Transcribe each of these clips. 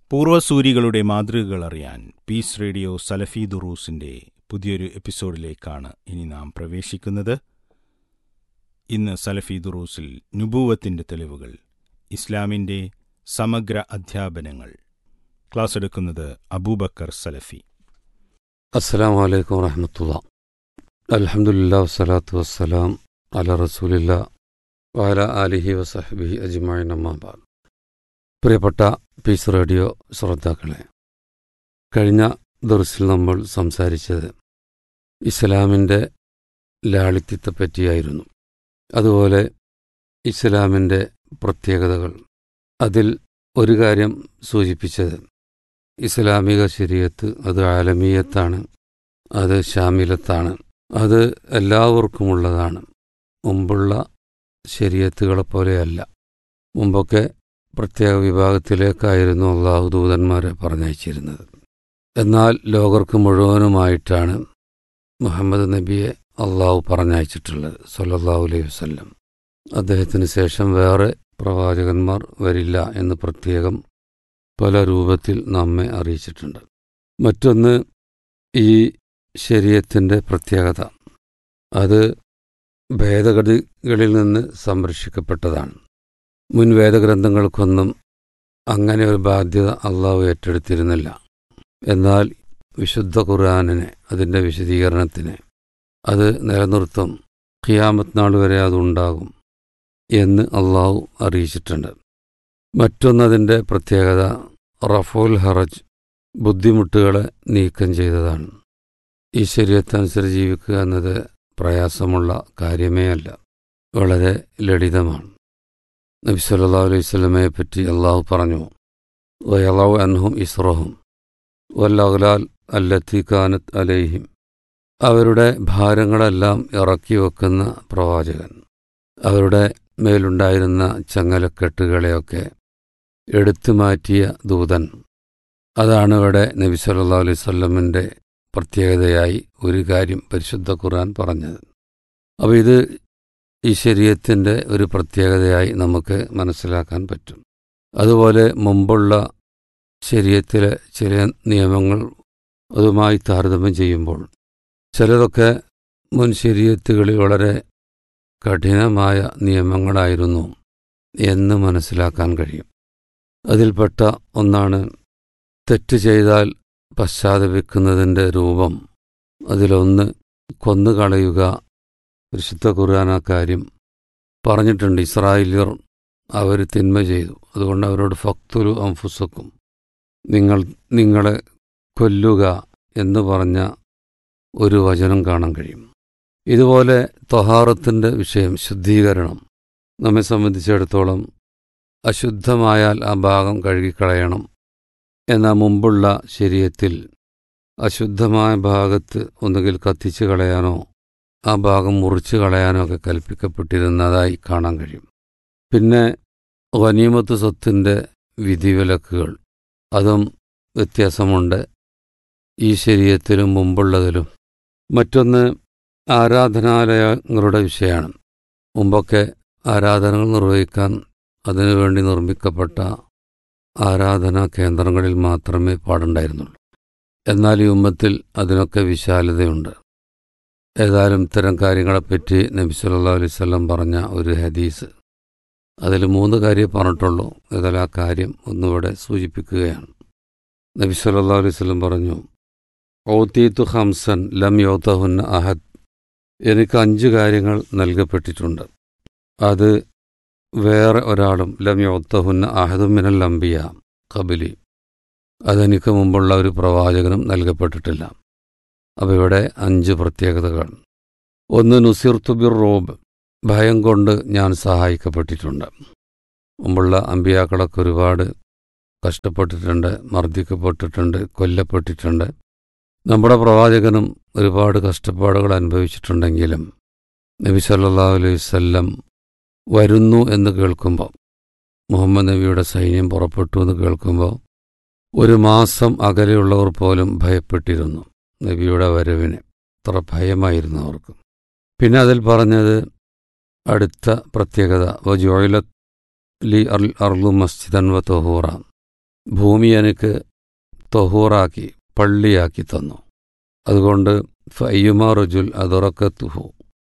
പൂർവ്വസൂരികളുടെ മാതൃകകൾ അറിയാൻ piece radio സലഫി ദുറൂസിന്റെ പുതിയൊരു എപ്പിസോഡിലേക്കാണ് ഇനി നാം പ്രവേശിക്കുന്നത് ഇന്ന് സലഫി ദുറൂസിൽ നുബൂവത്തിന്റെ തെളിവുകൾ ഇസ്ലാമിന്റെ സമഗ്ര അധ്യാപനങ്ങൾ ക്ലാസ് എടുക്കുന്നത് അബൂബക്കർ സലഫി അസ്സലാം വലൈക്കും വറഹമത്തുള്ള അലഹമുല്ലാ വസ്സലാത്തു വസ്സലാം അല റസൂലില്ല വാല ആലിഹി വസഹബിഹി അജ്മായിൻ അമ്മാബാദ് പ്രിയപ്പെട്ട പീസ് റേഡിയോ ശ്രോതാക്കളെ കഴിഞ്ഞ ദർസിൽ നമ്മൾ സംസാരിച്ചത് ഇസ്ലാമിൻ്റെ ലാളിത്യത്തെപ്പറ്റിയായിരുന്നു അതുപോലെ ഇസ്ലാമിൻ്റെ പ്രത്യേകതകൾ അതിൽ ഒരു കാര്യം സൂചിപ്പിച്ചത് ഇസ്ലാമിക ശരീരത്ത് അത് ആലമീയത്താണ് അത് ഷാമിലത്താണ് അത് എല്ലാവർക്കുമുള്ളതാണ് മുമ്പുള്ള ശരീരത്തുകളെ പോലെയല്ല മുമ്പൊക്കെ പ്രത്യേക വിഭാഗത്തിലേക്കായിരുന്നു അള്ളാഹു ദൂതന്മാരെ പറഞ്ഞയച്ചിരുന്നത് എന്നാൽ ലോകർക്ക് മുഴുവനുമായിട്ടാണ് മുഹമ്മദ് നബിയെ അള്ളാഹു പറഞ്ഞയച്ചിട്ടുള്ളത് സല്ലല്ലാഹു അലൈഹി വസല്ലം അദ്ദേഹത്തിന് ശേഷം വേറെ പ്രവാചകന്മാർ വരില്ല എന്ന് പ്രത്യേകം പല രൂപത്തിൽ നമ്മെ അറിയിച്ചിട്ടുണ്ട് മറ്റൊന്ന് ഈ ശരീരത്തിൻ്റെ പ്രത്യേകത അത് ഭേദഗതികളിൽ നിന്ന് സംരക്ഷിക്കപ്പെട്ടതാണ് മുൻ വേദഗ്രന്ഥങ്ങൾക്കൊന്നും അങ്ങനെ ഒരു ബാധ്യത അള്ളാഹു ഏറ്റെടുത്തിരുന്നില്ല എന്നാൽ വിശുദ്ധ ഖുർആാനിനെ അതിൻ്റെ വിശദീകരണത്തിന് അത് നിലനിർത്തും ഖിയാമത്ത് നാൾ വരെ അതുണ്ടാകും എന്ന് അള്ളാഹു അറിയിച്ചിട്ടുണ്ട് മറ്റൊന്നതിൻ്റെ പ്രത്യേകത റഫോൽ ഹറജ് ബുദ്ധിമുട്ടുകളെ നീക്കം ചെയ്തതാണ് ഈ ശരീരത്തനുസരിച്ച് ജീവിക്കുക എന്നത് പ്രയാസമുള്ള കാര്യമേ അല്ല വളരെ ലളിതമാണ് നബി സല്ലാ അലൈഹി സ്വലമയെ പറ്റി അള്ളാഹു പറഞ്ഞു വയലാവ് അൻഹും ഇസ്രോഹും വല്ലഹ്ലാൽ അല്ലത്തി കാനത്ത് അലൈഹിം അവരുടെ ഭാരങ്ങളെല്ലാം ഇറക്കി വെക്കുന്ന പ്രവാചകൻ അവരുടെ മേലുണ്ടായിരുന്ന ചങ്ങലക്കെട്ടുകളെയൊക്കെ എടുത്തു മാറ്റിയ ദൂതൻ അതാണ് ഇവിടെ നബി സല്ലാ അലൈഹി സ്വല്ലമിൻ്റെ പ്രത്യേകതയായി ഒരു കാര്യം പരിശുദ്ധ ഖുർആൻ പറഞ്ഞത് അപ്പോൾ ഇത് ഈ ശരീരത്തിൻ്റെ ഒരു പ്രത്യേകതയായി നമുക്ക് മനസ്സിലാക്കാൻ പറ്റും അതുപോലെ മുമ്പുള്ള ശരീരത്തിലെ ചില നിയമങ്ങൾ അതുമായി താരതമ്യം ചെയ്യുമ്പോൾ ചിലതൊക്കെ മുൻ ശരീരത്തുകളിൽ വളരെ കഠിനമായ നിയമങ്ങളായിരുന്നു എന്ന് മനസ്സിലാക്കാൻ കഴിയും അതിൽപ്പെട്ട ഒന്നാണ് തെറ്റ് ചെയ്താൽ പശ്ചാത്തപിക്കുന്നതിൻ്റെ രൂപം അതിലൊന്ന് കൊന്നുകളയുക പരിശുദ്ധ ഖുർആൻ ആ കാര്യം പറഞ്ഞിട്ടുണ്ട് ഇസ്രായേലിയർ അവർ തിന്മ ചെയ്തു അതുകൊണ്ട് അവരോട് ഫക്തുലു അംഫുസക്കും നിങ്ങൾ നിങ്ങളെ കൊല്ലുക എന്ന് പറഞ്ഞ ഒരു വചനം കാണാൻ കഴിയും ഇതുപോലെ തൊഹാറത്തിൻ്റെ വിഷയം ശുദ്ധീകരണം നമ്മെ സംബന്ധിച്ചിടത്തോളം അശുദ്ധമായാൽ ആ ഭാഗം കഴുകിക്കളയണം എന്ന മുമ്പുള്ള ശരീരത്തിൽ അശുദ്ധമായ ഭാഗത്ത് ഒന്നുകിൽ കത്തിച്ചു കളയാനോ ആ ഭാഗം മുറിച്ചു കളയാനോ ഒക്കെ കൽപ്പിക്കപ്പെട്ടിരുന്നതായി കാണാൻ കഴിയും പിന്നെ വനീമത്ത് സ്വത്തിൻ്റെ വിധിവിലക്കുകൾ അതും വ്യത്യാസമുണ്ട് ഈ ശരീരത്തിലും മുമ്പുള്ളതിലും മറ്റൊന്ന് ആരാധനാലയങ്ങളുടെ വിഷയമാണ് മുമ്പൊക്കെ ആരാധനകൾ നിർവഹിക്കാൻ അതിനുവേണ്ടി നിർമ്മിക്കപ്പെട്ട ആരാധനാ കേന്ദ്രങ്ങളിൽ മാത്രമേ പാടുണ്ടായിരുന്നുള്ളൂ എന്നാൽ ഈ ഉമ്മത്തിൽ അതിനൊക്കെ വിശാലതയുണ്ട് ഏതായാലും ഇത്തരം കാര്യങ്ങളെപ്പറ്റി നബി സല്ലാ അലൈഹി സ്വലം പറഞ്ഞ ഒരു ഹദീസ് അതിൽ മൂന്ന് കാര്യം പറഞ്ഞിട്ടുള്ളൂ ഏതായാലും ആ കാര്യം ഒന്നുകൂടെ സൂചിപ്പിക്കുകയാണ് നബി സല്ലാ അലൈഹി സ്വലം പറഞ്ഞു ഓത്തീത്തു ഹംസൻ ലം യോത്തഹുന്ന അഹദ് എനിക്ക് അഞ്ച് കാര്യങ്ങൾ നൽകപ്പെട്ടിട്ടുണ്ട് അത് വേറെ ഒരാളും ലം യോത്തഹുന്ന അഹദുമിനൽ അംബിയ കബിലി അതെനിക്ക് മുമ്പുള്ള ഒരു പ്രവാചകനും നൽകപ്പെട്ടിട്ടില്ല അപ്പോൾ ഇവിടെ അഞ്ച് പ്രത്യേകതകൾ ഒന്ന് നുസിർത്തുബിർ റോബ് ഭയം കൊണ്ട് ഞാൻ സഹായിക്കപ്പെട്ടിട്ടുണ്ട് മുമ്പുള്ള അമ്പിയാക്കളൊക്കെ ഒരുപാട് കഷ്ടപ്പെട്ടിട്ടുണ്ട് മർദ്ദിക്കപ്പെട്ടിട്ടുണ്ട് കൊല്ലപ്പെട്ടിട്ടുണ്ട് നമ്മുടെ പ്രവാചകനും ഒരുപാട് കഷ്ടപ്പാടുകൾ അനുഭവിച്ചിട്ടുണ്ടെങ്കിലും നബി സല്ലാ അലൈഹി വല്ലം വരുന്നു എന്ന് കേൾക്കുമ്പോൾ മുഹമ്മദ് നബിയുടെ സൈന്യം പുറപ്പെട്ടു എന്ന് കേൾക്കുമ്പോൾ ഒരു മാസം അകലെയുള്ളവർ പോലും ഭയപ്പെട്ടിരുന്നു നബിയുടെ വരവിന് അത്ര ഭയമായിരുന്നു അവർക്ക് പിന്നെ അതിൽ പറഞ്ഞത് അടുത്ത പ്രത്യേകത വജോയിലത് ലി അർ അർലു മസ്ജിദൻ വ തൊഹൂറ ഭൂമി എനിക്ക് തൊഹൂറാക്കി പള്ളിയാക്കി തന്നു അതുകൊണ്ട് ഫയ്യുമാ റുജുൽ അതുറക്കത്തുഹു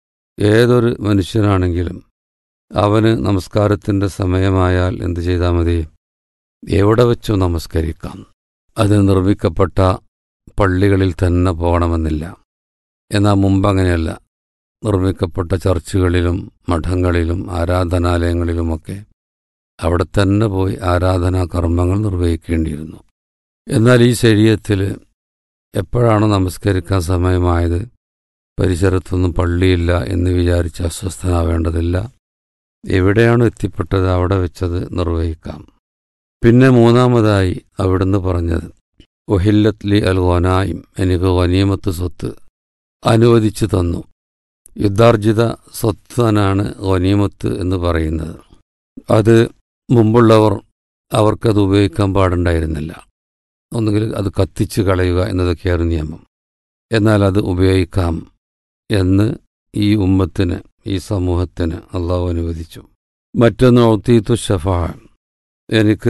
ഏതൊരു മനുഷ്യനാണെങ്കിലും അവന് നമസ്കാരത്തിൻ്റെ സമയമായാൽ എന്തു ചെയ്താൽ മതി എവിടെ വെച്ചു നമസ്കരിക്കാം അത് നിർമ്മിക്കപ്പെട്ട പള്ളികളിൽ തന്നെ പോകണമെന്നില്ല എന്നാൽ മുമ്പ് അങ്ങനെയല്ല നിർമ്മിക്കപ്പെട്ട ചർച്ചുകളിലും മഠങ്ങളിലും ആരാധനാലയങ്ങളിലുമൊക്കെ അവിടെ തന്നെ പോയി ആരാധനാ കർമ്മങ്ങൾ നിർവഹിക്കേണ്ടിയിരുന്നു എന്നാൽ ഈ ശരീരത്തിൽ എപ്പോഴാണ് നമസ്കരിക്കാൻ സമയമായത് പരിസരത്തൊന്നും പള്ളിയില്ല എന്ന് വിചാരിച്ച് അസ്വസ്ഥനാവേണ്ടതില്ല എവിടെയാണ് എത്തിപ്പെട്ടത് അവിടെ വെച്ചത് നിർവഹിക്കാം പിന്നെ മൂന്നാമതായി അവിടുന്ന് പറഞ്ഞത് ഒഹില്ലത്ത് ലി അൽ വനായും എനിക്ക് വനീമത്ത് സ്വത്ത് അനുവദിച്ചു തന്നു യുദ്ധാർജിത സ്വത്തനാണ് വനീമത്ത് എന്ന് പറയുന്നത് അത് മുമ്പുള്ളവർ അവർക്കത് ഉപയോഗിക്കാൻ പാടുണ്ടായിരുന്നില്ല ഒന്നുകിൽ അത് കത്തിച്ച് കളയുക എന്നതൊക്കെയായിരുന്നു നിയമം എന്നാൽ അത് ഉപയോഗിക്കാം എന്ന് ഈ ഉമ്മത്തിന് ഈ സമൂഹത്തിന് അള്ളാഹു അനുവദിച്ചു മറ്റൊന്ന് ഔത്തീത്തു ഷഫാ എനിക്ക്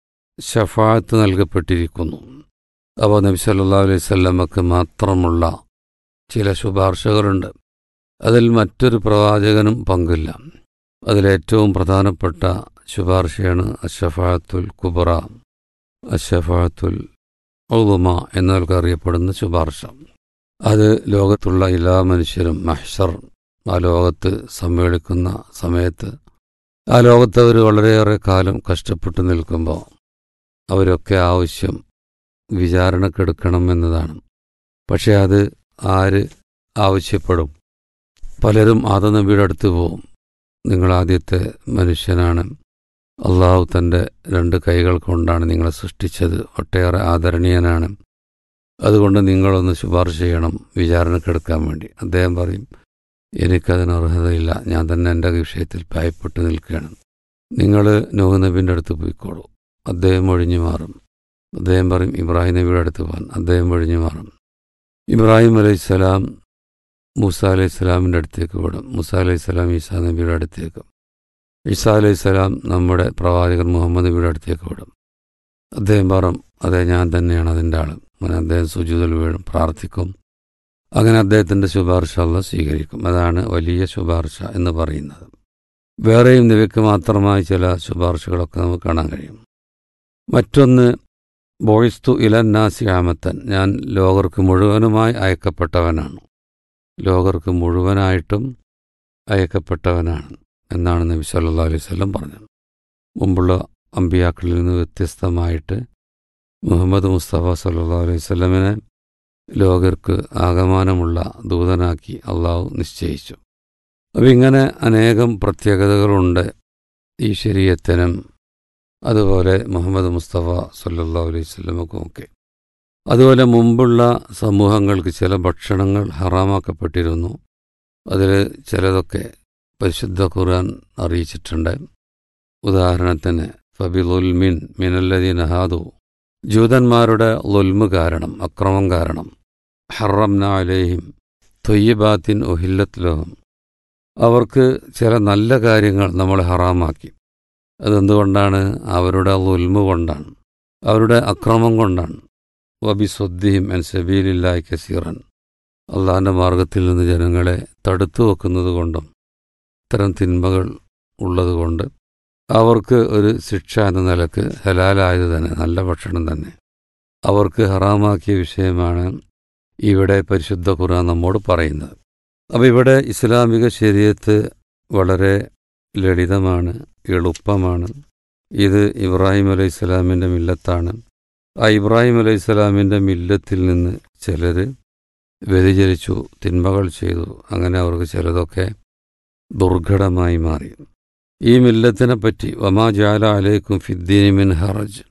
ഷഫാത്ത് നൽകപ്പെട്ടിരിക്കുന്നു അപ്പോൾ നബി സല്ലാ അലൈഹി സ്വല്ലമക്ക് മാത്രമുള്ള ചില ശുപാർശകളുണ്ട് അതിൽ മറ്റൊരു പ്രവാചകനും പങ്കില്ല അതിലേറ്റവും പ്രധാനപ്പെട്ട ശുപാർശയാണ് അഷഫാത്തുൽ കുബറ അഷഫാത്തുൽ ഔലുമ എന്നൊക്കെ അറിയപ്പെടുന്ന ശുപാർശ അത് ലോകത്തുള്ള എല്ലാ മനുഷ്യരും മഹ്ഷർ ആ ലോകത്ത് സമ്മേളിക്കുന്ന സമയത്ത് ആ ലോകത്ത് അവർ വളരെയേറെ കാലം കഷ്ടപ്പെട്ടു നിൽക്കുമ്പോൾ അവരൊക്കെ ആവശ്യം വിചാരണക്കെടുക്കണം എന്നതാണ് പക്ഷേ അത് ആര് ആവശ്യപ്പെടും പലരും ആദനബിയുടെ അടുത്ത് പോവും നിങ്ങൾ ആദ്യത്തെ മനുഷ്യനാണ് അള്ളാഹു തൻ്റെ രണ്ട് കൈകൾ കൊണ്ടാണ് നിങ്ങളെ സൃഷ്ടിച്ചത് ഒട്ടേറെ ആദരണീയനാണ് അതുകൊണ്ട് നിങ്ങളൊന്ന് ശുപാർശ ചെയ്യണം വിചാരണക്കെടുക്കാൻ വേണ്ടി അദ്ദേഹം പറയും എനിക്കതിന് അർഹതയില്ല ഞാൻ തന്നെ എൻ്റെ വിഷയത്തിൽ ഭയപ്പെട്ടു നിൽക്കുകയാണ് നിങ്ങൾ നോഹ് നബിൻ്റെ അടുത്ത് പോയിക്കോളൂ അദ്ദേഹം ഒഴിഞ്ഞു മാറും അദ്ദേഹം പറയും ഇബ്രാഹിം നബിയുടെ അടുത്ത് പോകാൻ അദ്ദേഹം ഒഴിഞ്ഞു മാറും ഇബ്രാഹിം അലൈഹിസ്സലാം മൂസ അലൈഹി സ്വലാമിൻ്റെ അടുത്തേക്ക് വിടും മൂസ അലൈഹി സ്വലാം ഈസാ നബിയുടെ അടുത്തേക്ക് ഈസാ അലൈഹി സ്വലാം നമ്മുടെ പ്രവാചകൻ മുഹമ്മദ് നബിയുടെ അടുത്തേക്ക് വിടും അദ്ദേഹം പറയും അതെ ഞാൻ തന്നെയാണ് അതിൻ്റെ ആൾ അങ്ങനെ അദ്ദേഹം സുജൂതൽ വീഴും പ്രാർത്ഥിക്കും അങ്ങനെ അദ്ദേഹത്തിൻ്റെ ശുപാർശ അല്ല സ്വീകരിക്കും അതാണ് വലിയ ശുപാർശ എന്ന് പറയുന്നത് വേറെയും നിവയ്ക്ക് മാത്രമായി ചില ശുപാർശകളൊക്കെ നമുക്ക് കാണാൻ കഴിയും മറ്റൊന്ന് ബോയിസ്തു ഇലന്നാസി ആമത്തൻ ഞാൻ ലോകർക്ക് മുഴുവനുമായി അയക്കപ്പെട്ടവനാണ് ലോകർക്ക് മുഴുവനായിട്ടും അയക്കപ്പെട്ടവനാണ് എന്നാണ് നബി സല്ലാ അലൈഹി സ്വലം പറഞ്ഞത് മുമ്പുള്ള അമ്പിയാക്കളിൽ നിന്ന് വ്യത്യസ്തമായിട്ട് മുഹമ്മദ് മുസ്തഫ സല്ലാ അലൈഹി സ്വലമിനെ ലോകർക്ക് ആകമാനമുള്ള ദൂതനാക്കി അള്ളാഹു നിശ്ചയിച്ചു അപ്പം ഇങ്ങനെ അനേകം പ്രത്യേകതകളുണ്ട് ഈ ശരീരത്തിനും അതുപോലെ മുഹമ്മദ് മുസ്തഫ സല്ലാ അലൈഹി സ്വലമക്കുമൊക്കെ അതുപോലെ മുമ്പുള്ള സമൂഹങ്ങൾക്ക് ചില ഭക്ഷണങ്ങൾ ഹറാമാക്കപ്പെട്ടിരുന്നു അതിൽ ചിലതൊക്കെ പരിശുദ്ധ ഖുർആൻ അറിയിച്ചിട്ടുണ്ട് ഉദാഹരണത്തിന് ഫബിലുൽമിൻ മിനല്ലദീൻ ഹാദു ജൂതന്മാരുടെ ലുൽമ് കാരണം അക്രമം കാരണം ഹറംന അലേഹിം തൊയ്യബാത്തിൻ ഒഹില്ലത്ത് ലോഹം അവർക്ക് ചില നല്ല കാര്യങ്ങൾ നമ്മൾ ഹറാമാക്കി അതെന്തുകൊണ്ടാണ് അവരുടെ ലുൽമ് കൊണ്ടാണ് അവരുടെ അക്രമം കൊണ്ടാണ് വബി സ്വദ്ദിഹിം എൻ സബീലില്ലായി കസീറൻ അള്ളാഹിൻ്റെ മാർഗത്തിൽ നിന്ന് ജനങ്ങളെ തടുത്തു വെക്കുന്നത് കൊണ്ടും ഇത്തരം തിന്മകൾ ഉള്ളതുകൊണ്ട് അവർക്ക് ഒരു ശിക്ഷ എന്ന നിലക്ക് ഹലാലായത് തന്നെ നല്ല ഭക്ഷണം തന്നെ അവർക്ക് ഹറാമാക്കിയ വിഷയമാണ് ഇവിടെ പരിശുദ്ധ ഖുർആൻ നമ്മോട് പറയുന്നത് അപ്പോൾ ഇവിടെ ഇസ്ലാമിക ശരീരത്ത് വളരെ ലളിതമാണ് എളുപ്പമാണ് ഇത് ഇബ്രാഹിം അലൈഹി സ്വലാമിൻ്റെ മില്ലത്താണ് ആ ഇബ്രാഹിം അലൈഹി സ്വലാമിൻ്റെ മില്ലത്തിൽ നിന്ന് ചിലർ വ്യതിചലിച്ചു തിന്മകൾ ചെയ്തു അങ്ങനെ അവർക്ക് ചിലതൊക്കെ ദുർഘടമായി മാറി ഈ മില്ലത്തിനെ പറ്റി വമാ ജാല അലൈക്കും ഫിദ്ദീനി മിൻ ഹറജ്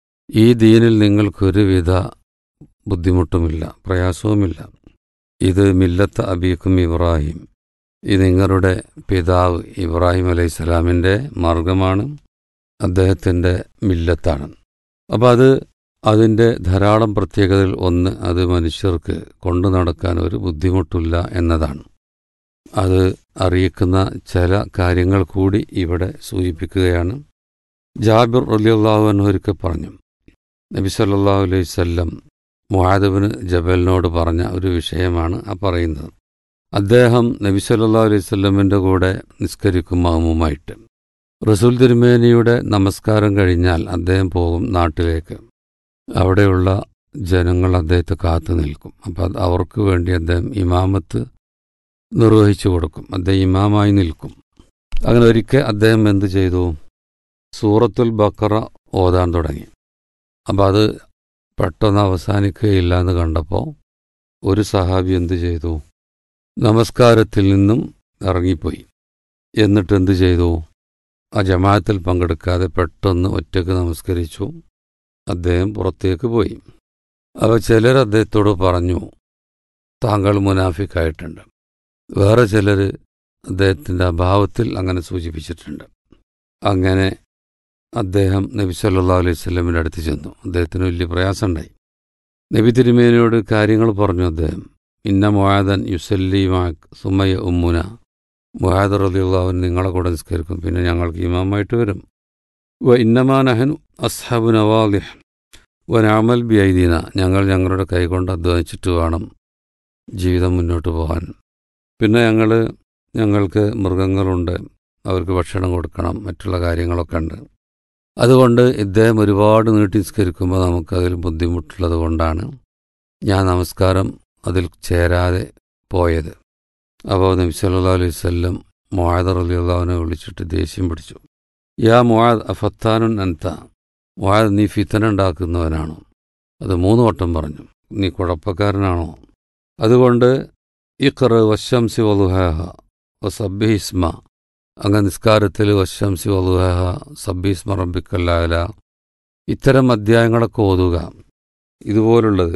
ഈ ദീനിൽ നിങ്ങൾക്കൊരുവിധ ബുദ്ധിമുട്ടുമില്ല പ്രയാസവുമില്ല ഇത് മില്ലത്ത് അബീക്കും ഇബ്രാഹിം ഇത് നിങ്ങളുടെ പിതാവ് ഇബ്രാഹിം അലൈഹി സ്വലാമിൻ്റെ മാർഗമാണ് അദ്ദേഹത്തിൻ്റെ മില്ലത്താണ് അപ്പോൾ അത് അതിൻ്റെ ധാരാളം പ്രത്യേകതകൾ ഒന്ന് അത് മനുഷ്യർക്ക് കൊണ്ടു നടക്കാൻ ഒരു ബുദ്ധിമുട്ടില്ല എന്നതാണ് അത് അറിയിക്കുന്ന ചില കാര്യങ്ങൾ കൂടി ഇവിടെ സൂചിപ്പിക്കുകയാണ് ജാബിർ അലിയുള്ളാഹു ഒരിക്കൽ പറഞ്ഞു നബി സല്ലല്ലാഹു അലൈഹി വസല്ലം മുഹാദബിന് ജബലിനോട് പറഞ്ഞ ഒരു വിഷയമാണ് ആ പറയുന്നത് അദ്ദേഹം നബി സല്ലല്ലാഹു അലൈഹി വസല്ലമിൻ്റെ കൂടെ നിസ്കരിക്കും മാമുമായിട്ട് റസൂൽ തിരുമേനിയുടെ നമസ്കാരം കഴിഞ്ഞാൽ അദ്ദേഹം പോകും നാട്ടിലേക്ക് അവിടെയുള്ള ജനങ്ങൾ അദ്ദേഹത്തെ കാത്തു നിൽക്കും അപ്പം അത് അവർക്ക് വേണ്ടി അദ്ദേഹം ഇമാമത്ത് നിർവഹിച്ചു കൊടുക്കും അദ്ദേഹം ഇമാമായി നിൽക്കും അങ്ങനെ ഒരിക്കൽ അദ്ദേഹം എന്ത് ചെയ്തു സൂറത്തുൽ ബക്കറ ഓതാൻ തുടങ്ങി അപ്പം അത് പെട്ടെന്ന് അവസാനിക്കുകയില്ല എന്ന് കണ്ടപ്പോൾ ഒരു സഹാബി എന്ത് ചെയ്തു നമസ്കാരത്തിൽ നിന്നും ഇറങ്ങിപ്പോയി എന്നിട്ട് എന്ത് ചെയ്തു ആ ജമാഅത്തിൽ പങ്കെടുക്കാതെ പെട്ടെന്ന് ഒറ്റയ്ക്ക് നമസ്കരിച്ചു അദ്ദേഹം പുറത്തേക്ക് പോയി അപ്പോൾ ചിലർ അദ്ദേഹത്തോട് പറഞ്ഞു താങ്കൾ മുനാഫിക്കായിട്ടുണ്ട് വേറെ ചിലർ അദ്ദേഹത്തിൻ്റെ അഭാവത്തിൽ അങ്ങനെ സൂചിപ്പിച്ചിട്ടുണ്ട് അങ്ങനെ അദ്ദേഹം നബി സല്ലാ അലൈഹി സ്വലമിൻ്റെ അടുത്ത് ചെന്നു അദ്ദേഹത്തിന് വലിയ പ്രയാസമുണ്ടായി നബി തിരുമേനയോട് കാര്യങ്ങൾ പറഞ്ഞു അദ്ദേഹം ഇന്ന മൊഹാദൻ യുസല്ലി മാക് സുമയ ഉമ്മുന മുഹാദ് റലിയുള്ളവൻ നിങ്ങളെ കൂടെ നിസ്കരിക്കും പിന്നെ ഞങ്ങൾക്ക് ഇമാമായിട്ട് വരും വ ഇന്നമാ നഹൻ അസ്ഹാബു നവാലിഹ് വ നാമൽ ബി ഐദീന ഞങ്ങൾ ഞങ്ങളുടെ കൈകൊണ്ട് അധ്വാനിച്ചിട്ട് വേണം ജീവിതം മുന്നോട്ട് പോകാൻ പിന്നെ ഞങ്ങൾ ഞങ്ങൾക്ക് മൃഗങ്ങളുണ്ട് അവർക്ക് ഭക്ഷണം കൊടുക്കണം മറ്റുള്ള കാര്യങ്ങളൊക്കെ ഉണ്ട് അതുകൊണ്ട് ഇദ്ദേഹം ഒരുപാട് നീട്ടി നിസ്കരിക്കുമ്പോൾ നമുക്കതിൽ ബുദ്ധിമുട്ടുള്ളത് കൊണ്ടാണ് ഞാൻ നമസ്കാരം അതിൽ ചേരാതെ പോയത് അപ്പോൾ നബി സല്ലാ അലൈഹി വല്ലം മുഹാദർ അലി അള്ളാഹുവിനെ വിളിച്ചിട്ട് ദേഷ്യം പിടിച്ചു യാ മുഹാദ് അഫത്താനുൻ അൻത മുഹാദ് നീ ഫിത്തന ഉണ്ടാക്കുന്നവനാണോ അത് മൂന്ന് വട്ടം പറഞ്ഞു നീ കുഴപ്പക്കാരനാണോ അതുകൊണ്ട് ഇഖർ വശംസി വലുഹാഹ വസബ്ബിഹിസ്മ അങ്ങ് നിസ്കാരത്തിൽ വശംസി വലുഹാഹ സബ്ബിസ്മ റബ്ബിക്കല്ലാല ഇത്തരം അധ്യായങ്ങളൊക്കെ ഓതുക ഇതുപോലുള്ളത്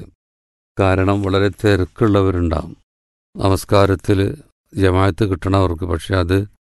കാരണം വളരെ തിരക്കുള്ളവരുണ്ടാവും നമസ്കാരത്തിൽ ജമാഅത്ത് കിട്ടണവർക്ക് പക്ഷെ അത്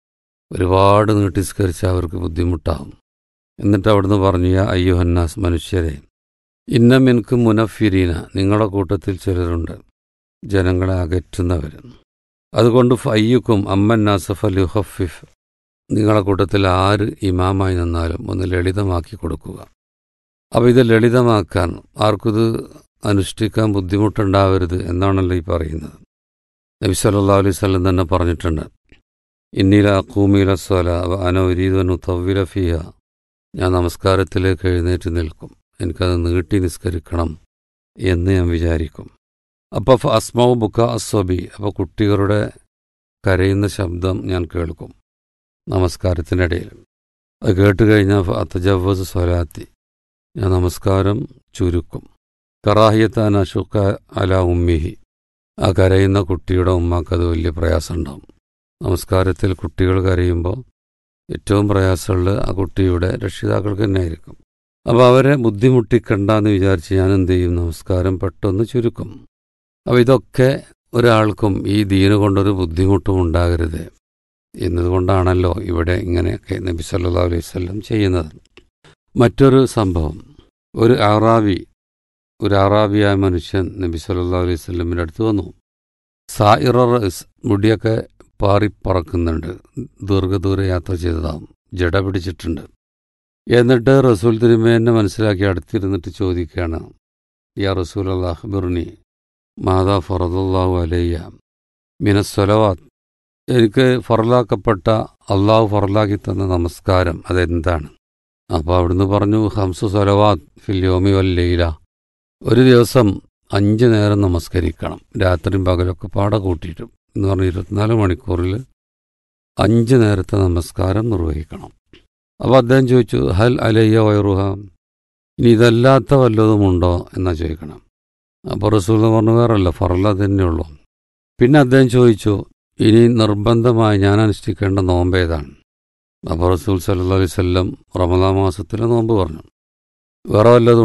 ഒരുപാട് നീട്ടിസ്കരിച്ചാൽ അവർക്ക് ബുദ്ധിമുട്ടാവും എന്നിട്ട് അവിടുന്ന് പറഞ്ഞു യാ അയ്യുഹന്നാസ് മനുഷ്യരെ ഇന്നം എനിക്ക് മുനഫിരീന നിങ്ങളുടെ കൂട്ടത്തിൽ ചിലരുണ്ട് ജനങ്ങളെ അകറ്റുന്നവർ അതുകൊണ്ട് ഫയ്യുക്കും അമ്മൻ നാസഫൽ യുഹഫിഫ് നിങ്ങളുടെ കൂട്ടത്തിൽ ആര് ഇമാമായി നിന്നാലും ഒന്ന് ലളിതമാക്കി കൊടുക്കുക അപ്പോൾ ഇത് ലളിതമാക്കാൻ ആർക്കിത് അനുഷ്ഠിക്കാൻ ബുദ്ധിമുട്ടുണ്ടാവരുത് എന്നാണല്ലോ ഈ പറയുന്നത് നബി സല്ലാ അലൈഹി സ്വലം തന്നെ പറഞ്ഞിട്ടുണ്ട് ഇന്നീല അക്കൂമീല സ്വല അനൗരീദനു തവ്വില ഫിയ ഞാൻ നമസ്കാരത്തിലേക്ക് എഴുന്നേറ്റ് നിൽക്കും എനിക്കത് നീട്ടി നിസ്കരിക്കണം എന്ന് ഞാൻ വിചാരിക്കും അപ്പോൾ അസ്മാവ് ബുക്ക അസ്വബി അപ്പോൾ കുട്ടികളുടെ കരയുന്ന ശബ്ദം ഞാൻ കേൾക്കും നമസ്കാരത്തിനിടയിൽ അത് കേട്ട് കഴിഞ്ഞാൽ അത്തജവസ് സ്വലാത്തി ഞാൻ നമസ്കാരം ചുരുക്കും കറാഹിയത്താൻ അഷുക്ക അല ഉമ്മിഹി ആ കരയുന്ന കുട്ടിയുടെ ഉമ്മാക്ക് അത് വലിയ പ്രയാസമുണ്ടാവും നമസ്കാരത്തിൽ കുട്ടികൾ കരയുമ്പോൾ ഏറ്റവും പ്രയാസമുള്ളത് ആ കുട്ടിയുടെ രക്ഷിതാക്കൾക്ക് തന്നെ ആയിരിക്കും അപ്പോൾ അവരെ ബുദ്ധിമുട്ടിക്കണ്ടെന്ന് വിചാരിച്ച് ഞാൻ എന്ത് ചെയ്യും നമസ്കാരം പെട്ടെന്ന് ചുരുക്കും അപ്പോൾ ഇതൊക്കെ ഒരാൾക്കും ഈ ദീന് കൊണ്ടൊരു ബുദ്ധിമുട്ടും ഉണ്ടാകരുത് എന്നതുകൊണ്ടാണല്ലോ ഇവിടെ ഇങ്ങനെയൊക്കെ നബി സല്ലാ അലൈഹി വല്ലം ചെയ്യുന്നത് മറ്റൊരു സംഭവം ഒരു ആറാവി ഒരു ആറാബിയായ മനുഷ്യൻ നബി സല്ലാ അലൈഹി സ്വലമിൻ്റെ അടുത്ത് വന്നു സായിറർ മുടിയൊക്കെ പാറിപ്പറക്കുന്നുണ്ട് ദീർഘദൂര യാത്ര ചെയ്തതാവും ജട പിടിച്ചിട്ടുണ്ട് എന്നിട്ട് റസൂൽ തിരുമേനെ മനസ്സിലാക്കി അടുത്തിരുന്നിട്ട് ചോദിക്കുകയാണ് യാ റസൂൽ അള്ളാഹ് ബിർണി മാതാ ഫറദുല്ലാഹു അലയ്യ മിനസ്വലവാത്ത് എനിക്ക് ഫറലാക്കപ്പെട്ട അള്ളാഹു ഫറലാക്കി തന്ന നമസ്കാരം അതെന്താണ് അപ്പോൾ അവിടുന്ന് പറഞ്ഞു ഹംസു സ്വലവാത്ത് ഫില്യോമി വല്ലയില ഒരു ദിവസം അഞ്ച് നേരം നമസ്കരിക്കണം രാത്രിയും പകലൊക്കെ പാടെ കൂട്ടിയിട്ടും എന്ന് പറഞ്ഞ ഇരുപത്തിനാല് മണിക്കൂറിൽ അഞ്ച് നേരത്തെ നമസ്കാരം നിർവഹിക്കണം അപ്പോൾ അദ്ദേഹം ചോദിച്ചു ഹൽ അലയ്യ വൈറുഹ ഇനി ഇതല്ലാത്ത വല്ലതുമുണ്ടോ എന്നാ ചോദിക്കണം അപ്പോൾ റസൂൽ പറഞ്ഞു വേറല്ല ഫറല തന്നെയുള്ളൂ പിന്നെ അദ്ദേഹം ചോദിച്ചു ഇനി നിർബന്ധമായി ഞാൻ അനുഷ്ഠിക്കേണ്ട നോമ്പ് ഏതാണ് അപ്പോൾ റസൂൽ സല്ലാ അലൈഹി സ്വല്ലം റമദാ മാസത്തിലെ നോമ്പ് പറഞ്ഞു വേറെ വല്ലതും